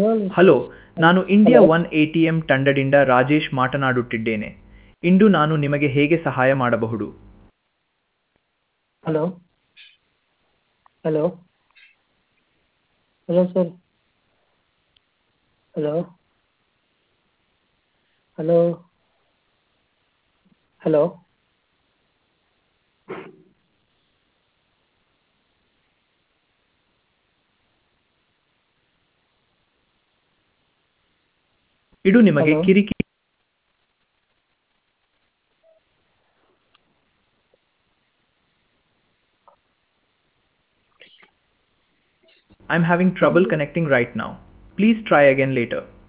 ಹೇಳಿ ಹಲೋ ನಾನು India one A T M ತಂಡದಿಂದ ರಾಜೇಶ್ ಮಾತನಾಡುತ್ತಿದ್ದೇನೆ ಇಂದು ನಾನು ನಿಮಗೆ ಹೇಗೆ ಸಹಾಯ ಮಾಡಬಹುದು hello hello hello sir hello hello hello ಇದು ನಿಮಗೆ Hello. ಕಿರಿಕಿ I'm having trouble connecting right now. Please try again later.